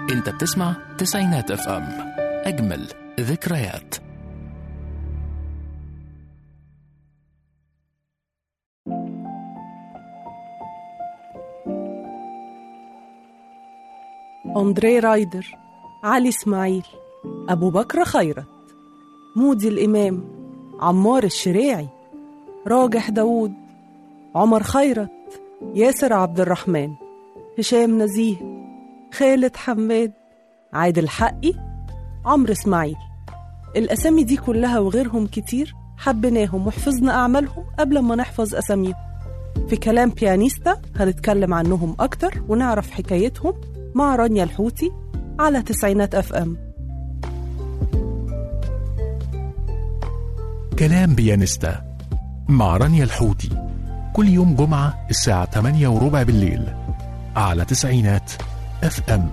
انت بتسمع تسعينات اف ام اجمل ذكريات أندري رايدر علي إسماعيل أبو بكر خيرت مودي الإمام عمار الشريعي راجح داوود عمر خيرت ياسر عبد الرحمن هشام نزيه خالد حماد عادل حقي عمرو إسماعيل الأسامي دي كلها وغيرهم كتير حبيناهم وحفظنا أعمالهم قبل ما نحفظ أساميهم في كلام بيانيستا هنتكلم عنهم أكتر ونعرف حكايتهم مع رانيا الحوتي على تسعينات أف أم كلام بيانستا مع رانيا الحوتي كل يوم جمعة الساعة 8 وربع بالليل على تسعينات اف ام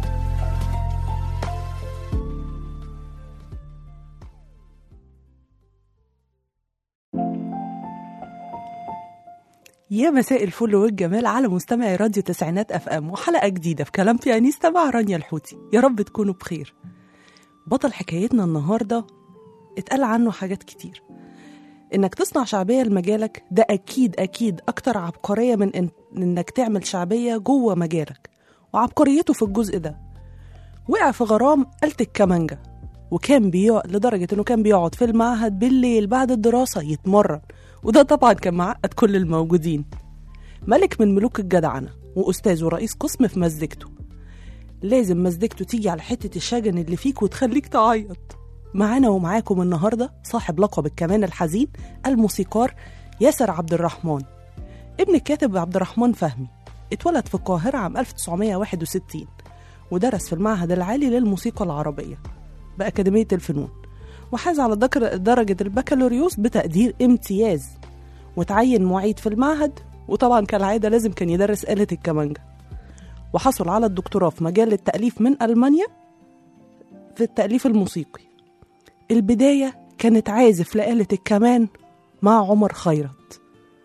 يا مساء الفل والجمال على مستمعي راديو تسعينات اف ام وحلقه جديده في كلام بيانيستا مع رانيا الحوتي يا رب تكونوا بخير بطل حكايتنا النهارده اتقال عنه حاجات كتير انك تصنع شعبيه لمجالك ده اكيد اكيد اكتر عبقريه من إن انك تعمل شعبيه جوه مجالك وعبقريته في الجزء ده وقع في غرام آلة الكمانجة وكان بيقعد لدرجة إنه كان بيقعد في المعهد بالليل بعد الدراسة يتمرن وده طبعا كان معقد كل الموجودين ملك من ملوك الجدعنة وأستاذ ورئيس قسم في مزيكته لازم مزيكته تيجي على حتة الشجن اللي فيك وتخليك تعيط معانا ومعاكم النهاردة صاحب لقب الكمان الحزين الموسيقار ياسر عبد الرحمن ابن الكاتب عبد الرحمن فهمي اتولد في القاهرة عام 1961 ودرس في المعهد العالي للموسيقى العربية بأكاديمية الفنون وحاز على دكر- درجة البكالوريوس بتقدير امتياز وتعين معيد في المعهد وطبعا كالعادة لازم كان يدرس آلة الكمانجة وحصل على الدكتوراه في مجال التأليف من ألمانيا في التأليف الموسيقي البداية كانت عازف لآلة الكمان مع عمر خيرت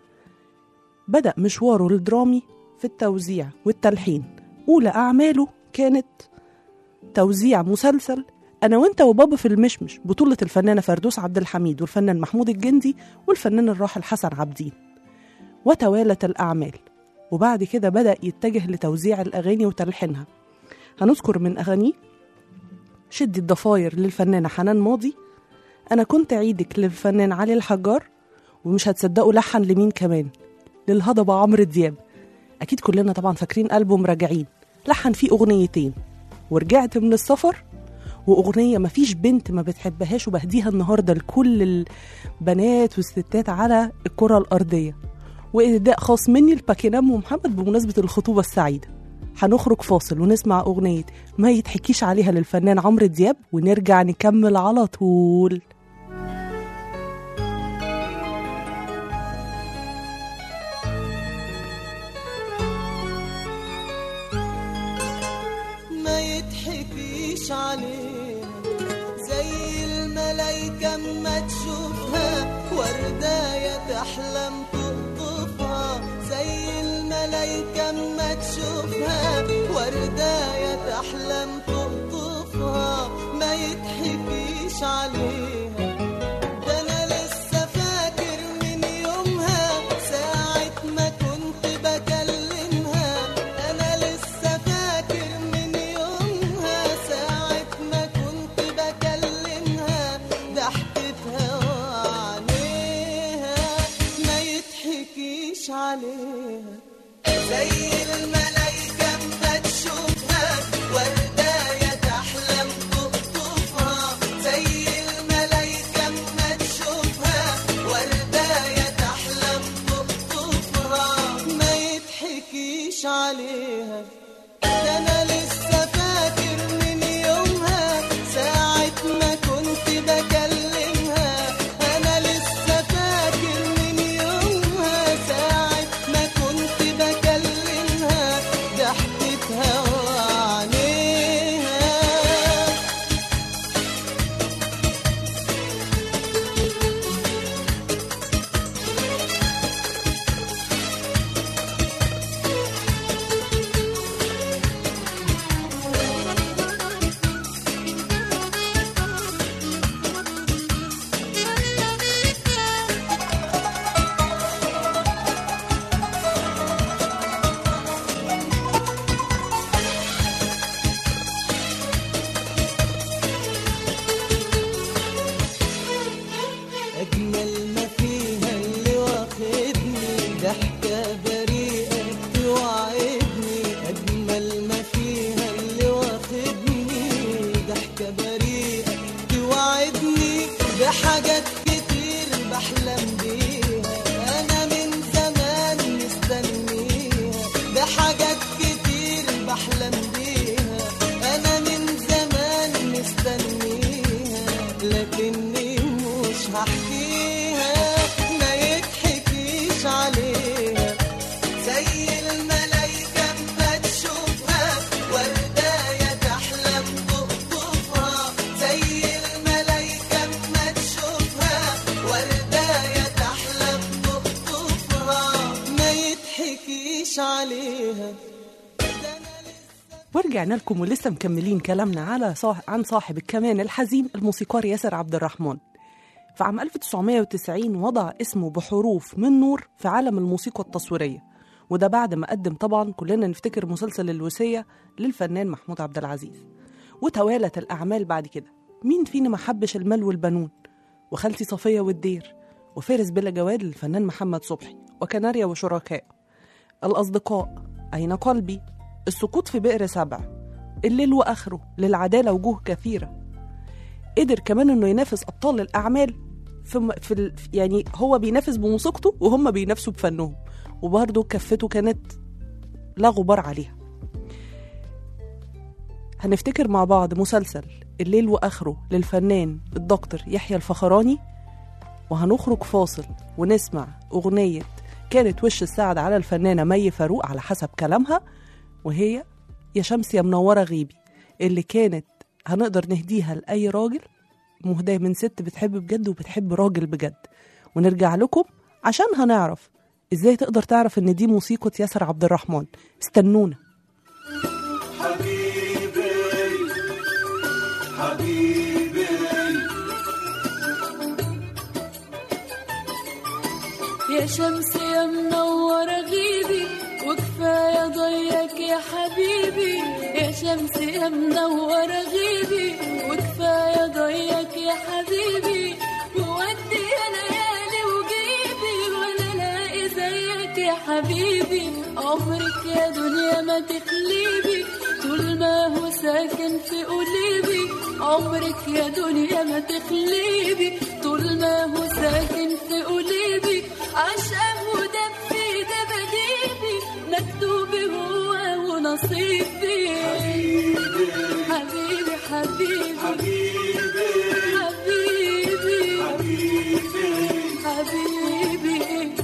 بدأ مشواره الدرامي في التوزيع والتلحين أولى أعماله كانت توزيع مسلسل أنا وأنت وبابا في المشمش بطولة الفنانة فردوس عبد الحميد والفنان محمود الجندي والفنان الراحل حسن عبدين وتوالت الأعمال وبعد كده بدأ يتجه لتوزيع الأغاني وتلحينها هنذكر من أغانيه شد الضفاير للفنانة حنان ماضي أنا كنت عيدك للفنان علي الحجار ومش هتصدقوا لحن لمين كمان للهضبة عمرو دياب أكيد كلنا طبعا فاكرين ألبوم راجعين لحن فيه أغنيتين ورجعت من السفر وأغنية مفيش بنت ما بتحبهاش وبهديها النهاردة لكل البنات والستات على الكرة الأرضية وإهداء خاص مني لباكينام ومحمد بمناسبة الخطوبة السعيدة هنخرج فاصل ونسمع أغنية ما يتحكيش عليها للفنان عمرو دياب ونرجع نكمل على طول ما يتحكيش عليها زي الملايكة اما تشوفها ورداية تحلم تقطفها زي الملايكة اما تشوفها ورداية تحلم تقطفها ما يتحكيش عليها ده انا لسه فاكر من يومها ساعة ما كنت بكلمها انا لسه فاكر من يومها ساعة ما كنت بكلمها ضحكتها وعينيها ما يتحكيش عليها زي الملايكة اما تشوفها ورداية تحلم تقطفها زي الملايكة اما تشوفها ورداية تحلم تقطفها ما يتحكيش عليها ده انا لسه فاكر من يومها ساعة ما كنت بكلمها انا لسه فاكر من يومها ساعة ما كنت بكلمها ضحكتها وعينيها تحكيش عليها ورجعنا لكم ولسه مكملين كلامنا على صاح... عن صاحب الكمان الحزين الموسيقار ياسر عبد الرحمن في عام 1990 وضع اسمه بحروف من نور في عالم الموسيقى التصويرية وده بعد ما قدم طبعا كلنا نفتكر مسلسل الوصية للفنان محمود عبد العزيز وتوالت الأعمال بعد كده مين فينا ما حبش المال والبنون وخالتي صفية والدير وفارس بلا جواد للفنان محمد صبحي وكناريا وشركاء الأصدقاء أين قلبي السقوط في بئر سبع الليل وآخره للعدالة وجوه كثيرة قدر كمان إنه ينافس أبطال الأعمال في, م- في ال- يعني هو بينافس بموسيقته وهم بينافسوا بفنهم وبرضه كفته كانت لا غبار عليها هنفتكر مع بعض مسلسل الليل وآخره للفنان الدكتور يحيى الفخراني وهنخرج فاصل ونسمع أغنية كانت وش السعد على الفنانة مي فاروق على حسب كلامها وهي يا شمس يا منورة غيبي اللي كانت هنقدر نهديها لأي راجل مهداة من ست بتحب بجد وبتحب راجل بجد ونرجع لكم عشان هنعرف ازاي تقدر تعرف ان دي موسيقى ياسر عبد الرحمن استنونا يا شمس يا منورة غيبي وكفاية ضيك يا حبيبي يا شمس يا منورة غيبي وكفاية ضيك يا حبيبي وودي يا ليالي وجيبي ولا لاقي زيك يا حبيبي عمرك يا دنيا ما تخليبي طول ما هو ساكن في قلبي عمرك يا دنيا ما تخليبي طول ما هو ساكن في قلبي عشقه ودب في دباديبي مكتوبي هو ونصيبي حبيبي حبيبي حبيبي حبيبي حبيبي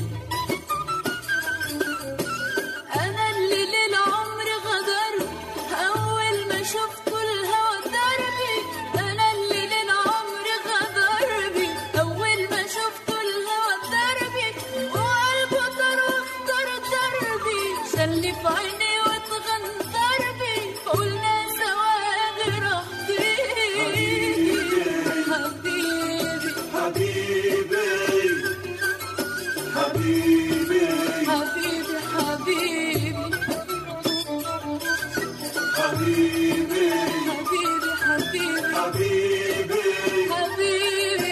أنا اللي للعمر غدر أول ما شفت الهوى دربي أنا اللي للعمر غدر بي أول ما شفت الهوى دربي وقلبه طار واختار دربي شلني في عيني واتغنطر بي قلنا سوا براحتي حبيبي حبيبي حبيبي حبيبي حبيبي حبيبي حبيبي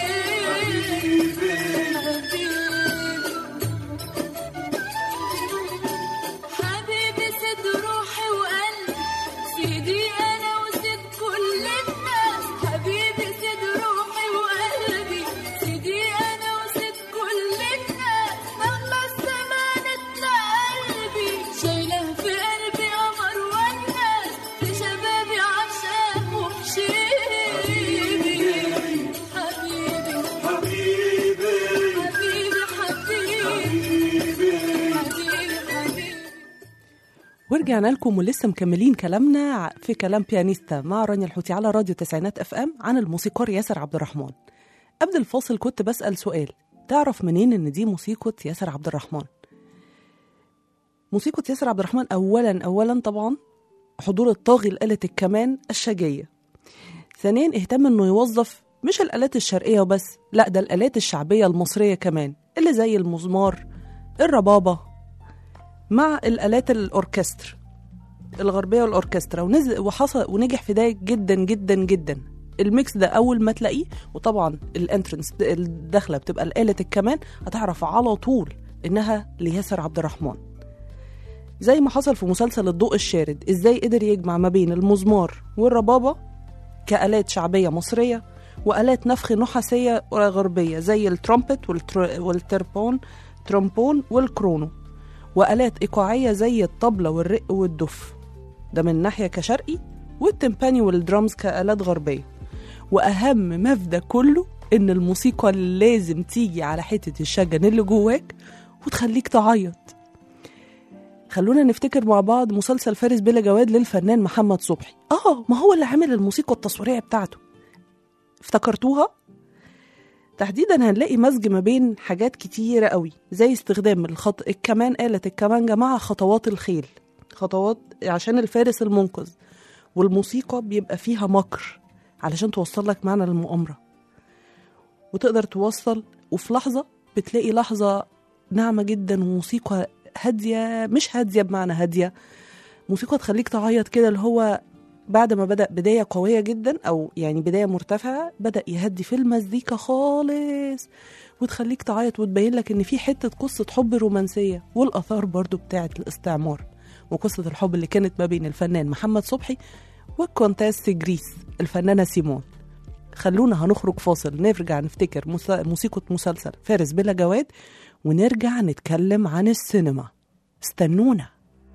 حبيبي سد روحي وقلبي سيدي انا وسيد كل الناس حبيبي سد روحي وقلبي سيدي انا وسيد كل الناس مهما الزمان قلبي شايله في قلبي قمر والناس في شبابي عشاق وبشيبي حبيبي حبيبي حبيبي حبيبي حبيبي حبيبي ورجعنا لكم ولسه مكملين كلامنا ع- في كلام بيانيستا مع رانيا الحوتي على راديو تسعينات اف ام عن الموسيقار ياسر عبد الرحمن قبل الفاصل كنت بسأل سؤال تعرف منين ان دي موسيقى ياسر عبد الرحمن موسيقى ياسر عبد الرحمن اولا اولا طبعا حضور الطاغي لآلة الكمان الشجية ثانيا اهتم انه يوظف مش الآلات الشرقية وبس لا ده الآلات الشعبية المصرية كمان اللي زي المزمار الربابة مع الآلات الأوركستر الغربية والأوركسترا ونزل وحصل ونجح في ده جدا جدا جدا الميكس ده أول ما تلاقيه وطبعا الانترنس الداخلة بتبقى الآلة الكمان هتعرف على طول إنها لياسر عبد الرحمن زي ما حصل في مسلسل الضوء الشارد ازاي قدر يجمع ما بين المزمار والربابة كآلات شعبية مصرية وآلات نفخ نحاسية غربية زي الترومبت والتر... والتربون ترومبون والكرونو وآلات إيقاعية زي الطبلة والرق والدف ده من ناحية كشرقي والتمباني والدرامز كآلات غربية وأهم ما في ده كله إن الموسيقى لازم تيجي على حتة الشجن اللي جواك وتخليك تعيط خلونا نفتكر مع بعض مسلسل فارس بلا جواد للفنان محمد صبحي اه ما هو اللي عامل الموسيقى التصويرية بتاعته افتكرتوها تحديدا هنلاقي مزج ما بين حاجات كتيرة قوي زي استخدام الخط... الكمان آلة الكمانجة مع خطوات الخيل خطوات عشان الفارس المنقذ والموسيقى بيبقى فيها مكر علشان توصل لك معنى المؤامرة وتقدر توصل وفي لحظة بتلاقي لحظة ناعمة جدا وموسيقى هادية مش هادية بمعنى هادية موسيقى تخليك تعيط كده اللي هو بعد ما بدأ بداية قوية جدا أو يعني بداية مرتفعة بدأ يهدي في المزيكا خالص وتخليك تعيط وتبين لك إن في حتة قصة حب رومانسية والآثار برضو بتاعة الاستعمار وقصة الحب اللي كانت ما بين الفنان محمد صبحي والكونتاس جريس الفنانة سيمون خلونا هنخرج فاصل نرجع نفتكر موسا- موسيقى مسلسل فارس بلا جواد ونرجع نتكلم عن السينما استنونا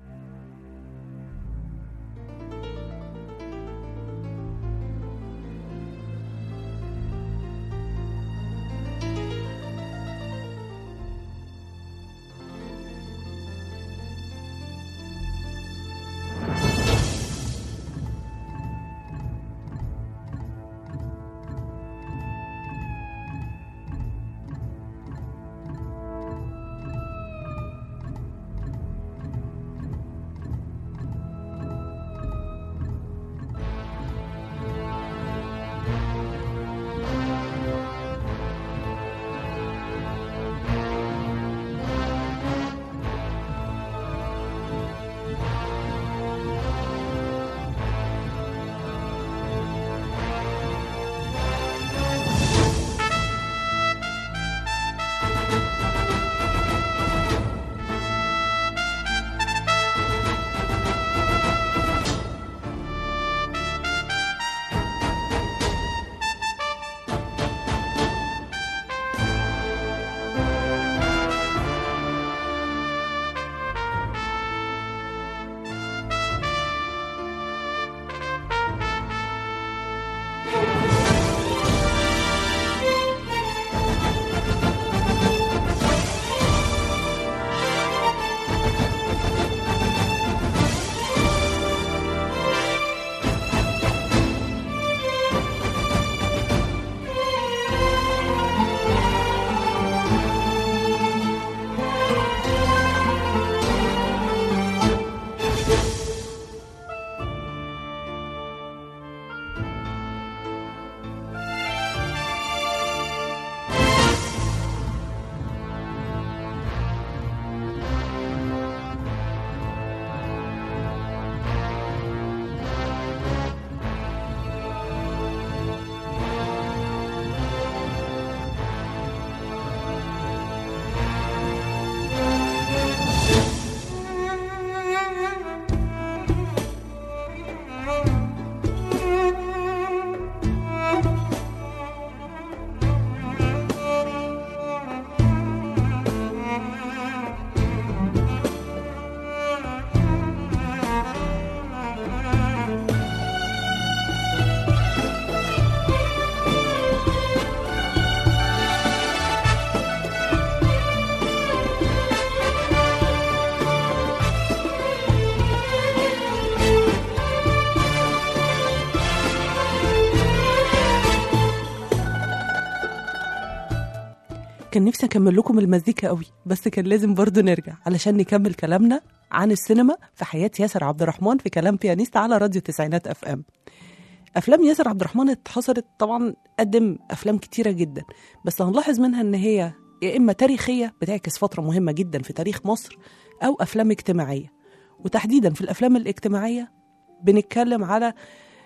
كان نفسي اكمل لكم المزيكا قوي بس كان لازم برضو نرجع علشان نكمل كلامنا عن السينما في حياة ياسر عبد الرحمن في كلام بيانيست على راديو تسعينات اف ام افلام ياسر عبد الرحمن اتحصرت طبعا قدم افلام كتيره جدا بس هنلاحظ منها ان هي يا اما تاريخيه بتعكس فتره مهمه جدا في تاريخ مصر او افلام اجتماعيه وتحديدا في الافلام الاجتماعيه بنتكلم على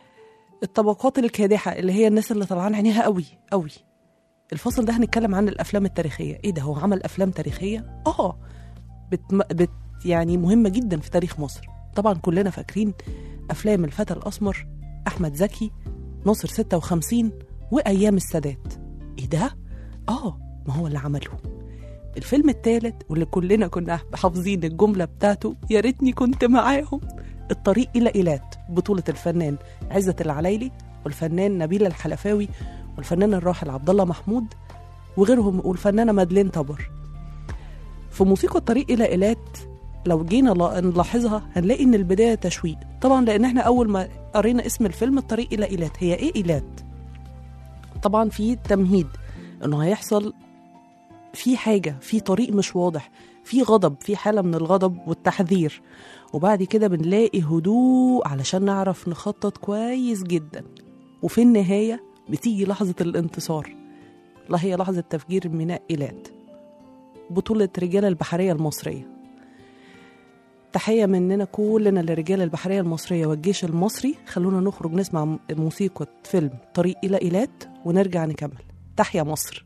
الطبقات الكادحه اللي هي الناس اللي طلعان عينيها قوي قوي الفصل ده هنتكلم عن الافلام التاريخيه ايه ده هو عمل افلام تاريخيه اه بت... بت يعني مهمه جدا في تاريخ مصر طبعا كلنا فاكرين افلام الفتى الاسمر احمد زكي ناصر 56 وايام السادات ايه ده اه ما هو اللي عمله الفيلم الثالث واللي كلنا كنا حافظين الجمله بتاعته يا ريتني كنت معاهم الطريق الى ايلات بطوله الفنان عزت العلايلي والفنان نبيل الحلفاوي والفنان الراحل عبد الله محمود وغيرهم والفنانه مادلين طبر في موسيقى الطريق الى ايلات لو جينا لا- نلاحظها هنلاقي ان البدايه تشويق طبعا لان احنا اول ما قرينا اسم الفيلم الطريق الى ايلات هي ايه ايلات طبعا في تمهيد انه هيحصل في حاجة في طريق مش واضح في غضب في حالة من الغضب والتحذير وبعد كده بنلاقي هدوء علشان نعرف نخطط كويس جدا وفي النهاية بتيجي لحظة الانتصار لا هي لحظة تفجير ميناء إيلات بطولة رجال البحرية المصرية تحية مننا كلنا لرجال البحرية المصرية والجيش المصري خلونا نخرج نسمع م- موسيقى فيلم طريق إلى إيلات ونرجع نكمل تحيا مصر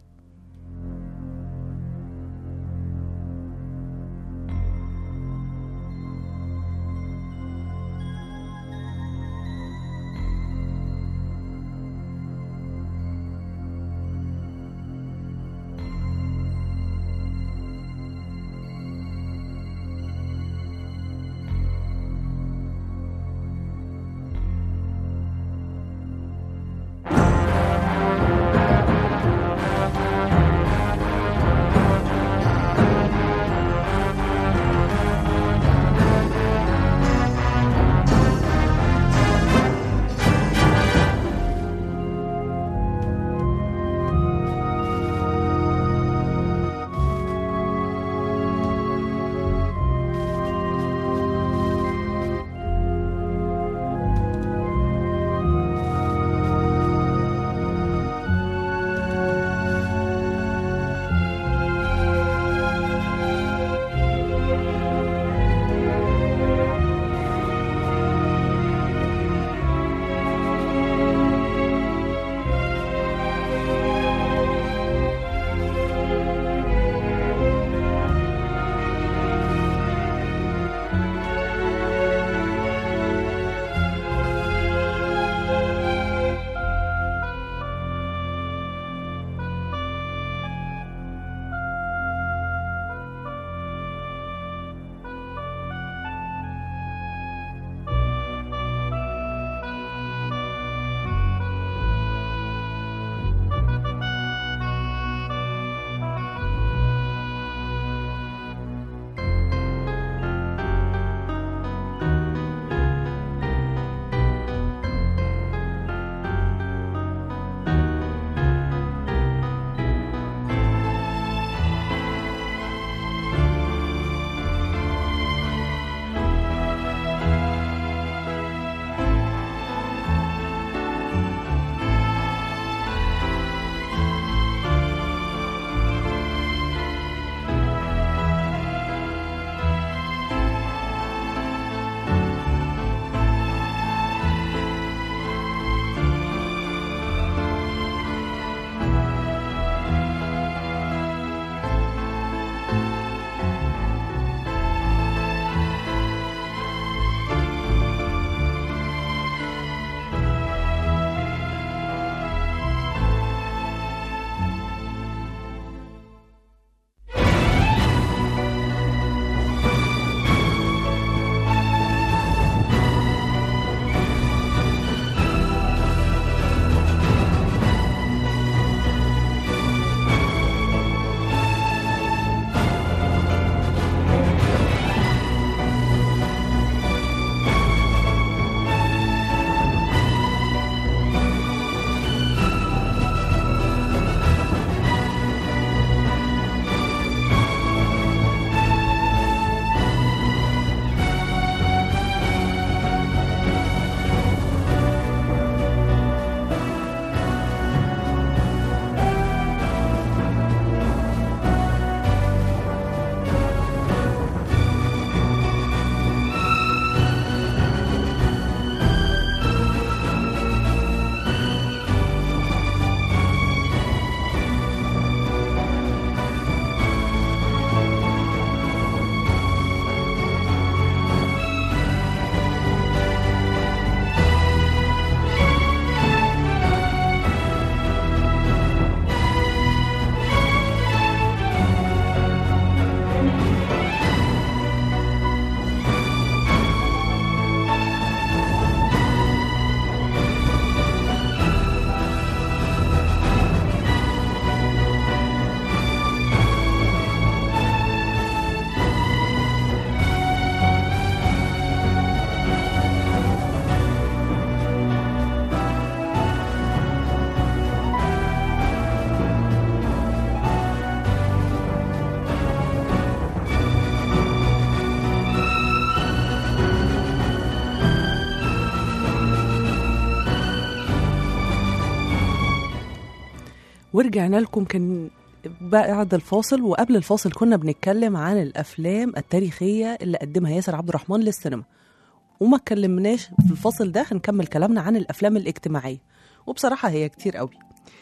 ورجعنا لكم كان بعد الفاصل وقبل الفاصل كنا بنتكلم عن الافلام التاريخيه اللي قدمها ياسر عبد الرحمن للسينما وما اتكلمناش في الفاصل ده هنكمل كلامنا عن الافلام الاجتماعيه وبصراحه هي كتير قوي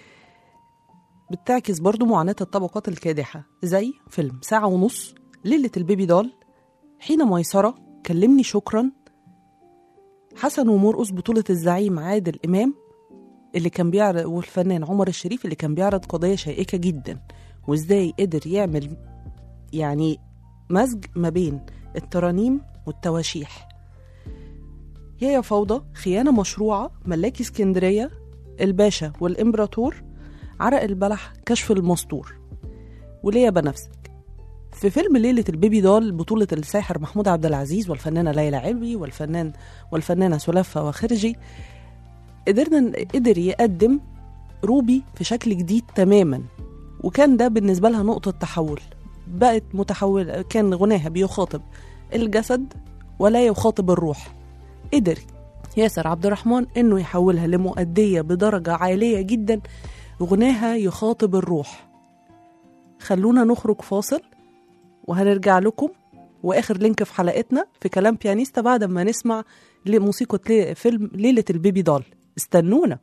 بتعكس برضو معاناة الطبقات الكادحة زي فيلم ساعة ونص ليلة البيبي دول حين ميسرة كلمني شكرا حسن ومرقص بطولة الزعيم عادل إمام اللي كان بيعرض والفنان عمر الشريف اللي كان بيعرض قضية شائكة جدا وازاي قدر يعمل يعني مزج ما بين الترانيم والتواشيح يا يا فوضى خيانة مشروعة ملاكي اسكندرية الباشا والإمبراطور عرق البلح كشف المستور وليا بنفسك في فيلم ليلة البيبي دول بطولة الساحر محمود عبد العزيز والفنانة ليلى علوي والفنان والفنانة سلافة وخرجي قدرنا قدر يقدم روبي في شكل جديد تماما وكان ده بالنسبة لها نقطة تحول بقت متحول كان غناها بيخاطب الجسد ولا يخاطب الروح قدر ياسر عبد الرحمن انه يحولها لمؤدية بدرجة عالية جدا غناها يخاطب الروح خلونا نخرج فاصل وهنرجع لكم واخر لينك في حلقتنا في كلام بيانيستا بعد ما نسمع لموسيقى لي- فيلم ليلة البيبي دول استنونا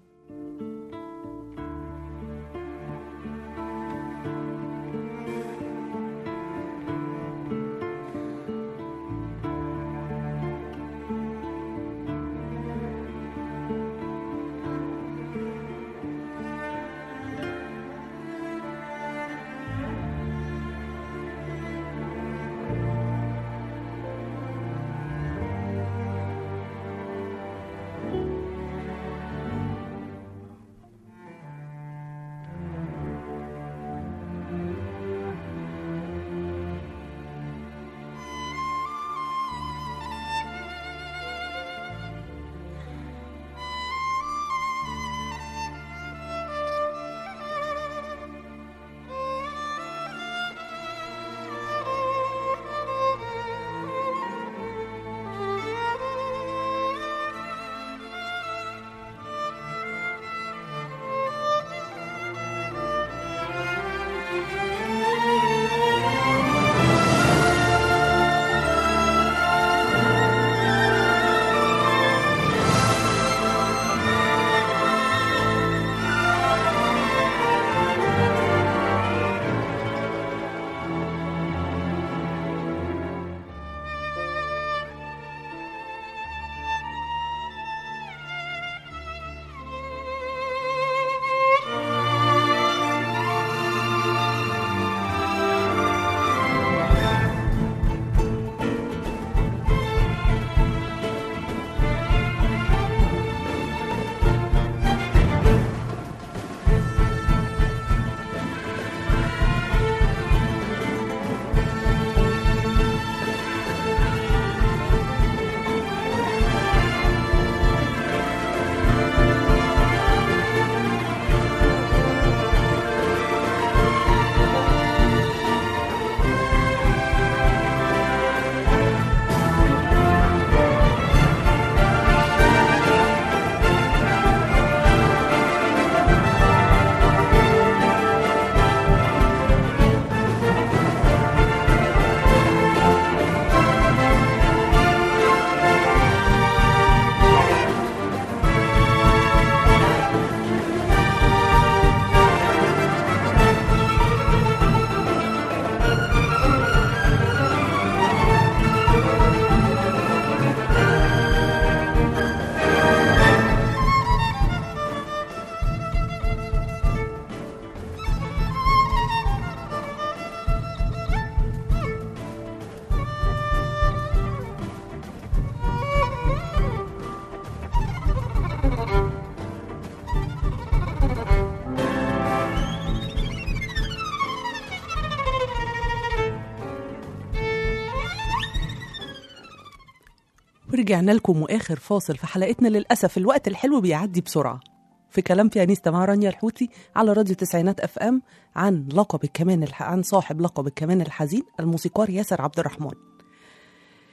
ورجعنا لكم واخر فاصل في حلقتنا للاسف الوقت الحلو بيعدي بسرعه في كلام بيانيستا مع رانيا الحوتي على راديو تسعينات اف ام عن لقب الكمان الح... عن صاحب لقب الكمان الحزين الموسيقار ياسر عبد الرحمن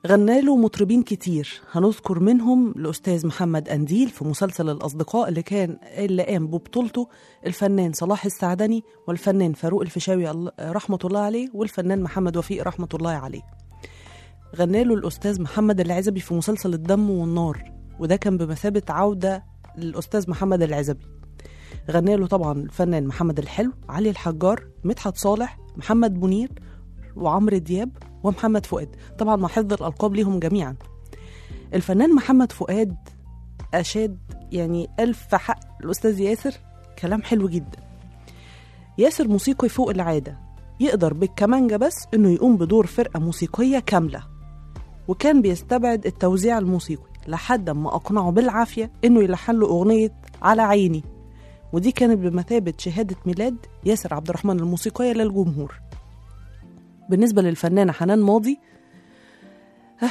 غنى له مطربين كتير هنذكر منهم الأستاذ محمد أنديل في مسلسل الأصدقاء اللي كان اللي قام ببطولته الفنان صلاح السعدني والفنان فاروق الفيشاوي الله- رحمة الله عليه والفنان محمد وفيق رحمة الله عليه غنى له الأستاذ محمد العزبي في مسلسل الدم والنار وده كان بمثابة عودة للأستاذ محمد العزبي غنى له طبعا الفنان محمد الحلو علي الحجار مدحت صالح محمد منير وعمرو دياب ومحمد فؤاد طبعا مع حفظ الألقاب ليهم جميعا الفنان محمد فؤاد أشاد يعني ألف في حق الأستاذ ياسر كلام حلو جدا ياسر موسيقي فوق العادة يقدر بالكمانجة بس إنه يقوم بدور فرقة موسيقية كاملة وكان بيستبعد التوزيع الموسيقي لحد ما أقنعه بالعافية إنه يلحن له أغنية على عيني ودي كانت بمثابة شهادة ميلاد ياسر عبد الرحمن الموسيقية للجمهور بالنسبة للفنانة حنان ماضي آه،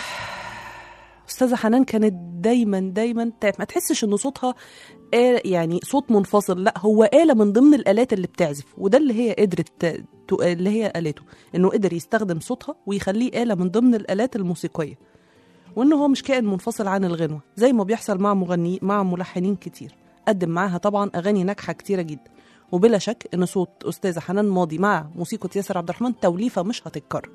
أستاذة حنان كانت دايما دايما تعب ما تحسش إن صوتها آلة يعني صوت منفصل لا هو آلة من ضمن الآلات اللي بتعزف وده اللي هي قدرت ت- ت- اللي هي قالته إنه قدر يستخدم صوتها ويخليه آلة من ضمن الآلات الموسيقية وإنه هو مش كائن منفصل عن الغنوة زي ما بيحصل مع مغني مع ملحنين كتير قدم معاها طبعا أغاني ناجحة كتيرة جدا وبلا شك إن صوت أستاذة حنان ماضي مع موسيقى ياسر عبد الرحمن توليفة مش هتتكرر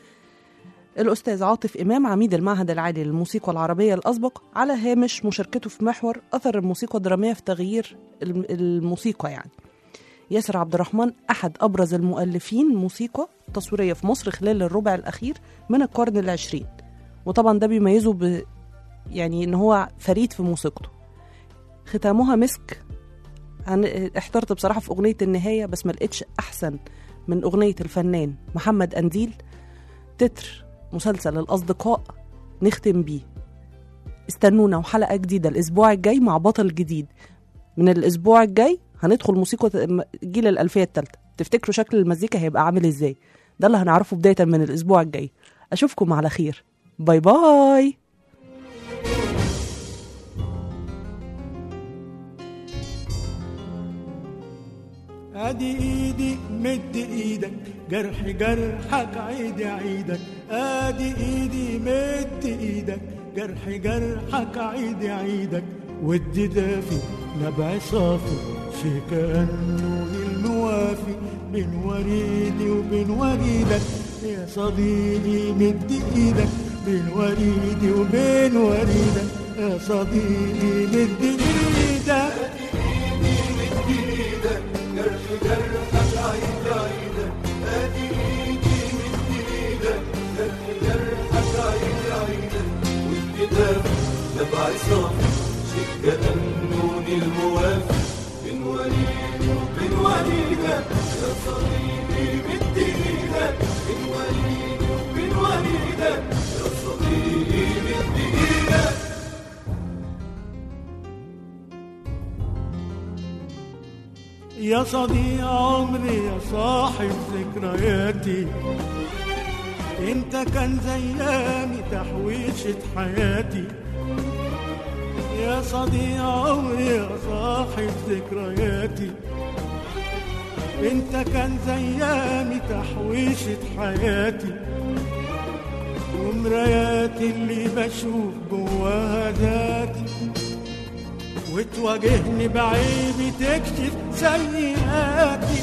الأستاذ عاطف إمام عميد المعهد العالي للموسيقى العربية الأسبق على هامش مشاركته في محور أثر الموسيقى الدرامية في تغيير الم- الموسيقى يعني ياسر عبد الرحمن أحد أبرز المؤلفين موسيقى تصويرية في مصر خلال الربع الأخير من القرن العشرين وطبعا ده بيميزه ب يعني إن هو فريد في موسيقته ختامها مسك عن احترت بصراحة في أغنية النهاية بس ما لقيتش أحسن من أغنية الفنان محمد أنديل تتر مسلسل الأصدقاء نختم بيه استنونا وحلقة جديدة الأسبوع الجاي مع بطل جديد من الأسبوع الجاي هندخل موسيقى جيل الألفية التالتة تفتكروا شكل المزيكا هيبقى عامل إزاي ده اللي هنعرفه بداية من الأسبوع الجاي أشوفكم على خير باي باي ادي ايدي مد ايدك جرح جرحك عيد عيدك ادي ايدي مد ايدك جرح جرحك عيد عيدك ودي دافي نبع صافي شي كأنه الموافي بين وريدي وبين وريدك يا صديقي مد ايدك بين وريدي وبين وريدك يا صديقي مد ايدك نبع صافي شيء كأنه الموافي بين وليد وبين وليدة يا صديقي مد ايدك بين وليد وبين وليدة يا صديقي مد ايدك يا صديق عمري يا صاحب ذكرياتي انت كان زيامي تحويشة حياتي يا صديق عمري يا صاحب ذكرياتي انت كان زيامي تحويشة حياتي ومراياتي اللي بشوف جواها ذاتي وتواجهني بعيبي تكشف سيئاتي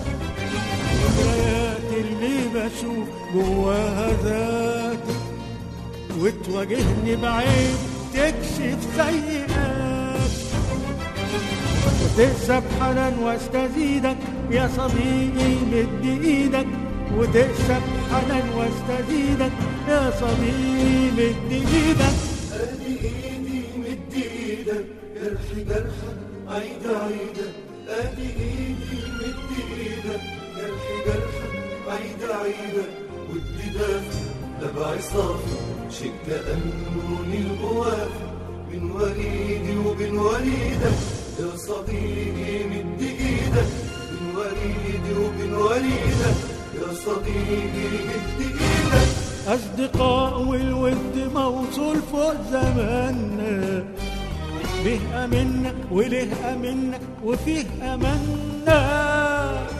ومراياتي اللي بشوف جواها ذاتي وتواجهني بعيب تكشف سيئاتي وتكسب حنان واستزيدك يا صديقي مد ايدك وتكسب حنان واستزيدك يا صديقي مد ايدك ادي ايدي مد ايدك جرح جرحك عيد عيدك ادي ايدي مد ايدك جرح جرحك عيد عيدك ودي دافي نبع صافي شيء كأنه الغوافي بين وريدي وبين وريدك يا صديقي مد ايدك بين وريدي وبين وريدك يا صديقي مد ايدك أصدقاء والود موصول فوق زماننا به أمنا وله أمنا وفيه أمنا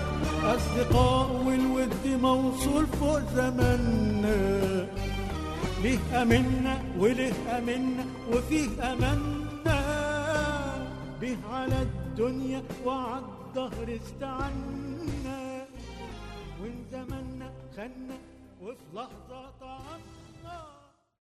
أصدقاء والود موصول فوق زماننا ليه أمنا وليه أمنا وفيه أمنا به على الدنيا وعلى الدهر استعنا وان زمنا خنا وفي لحظة طعنا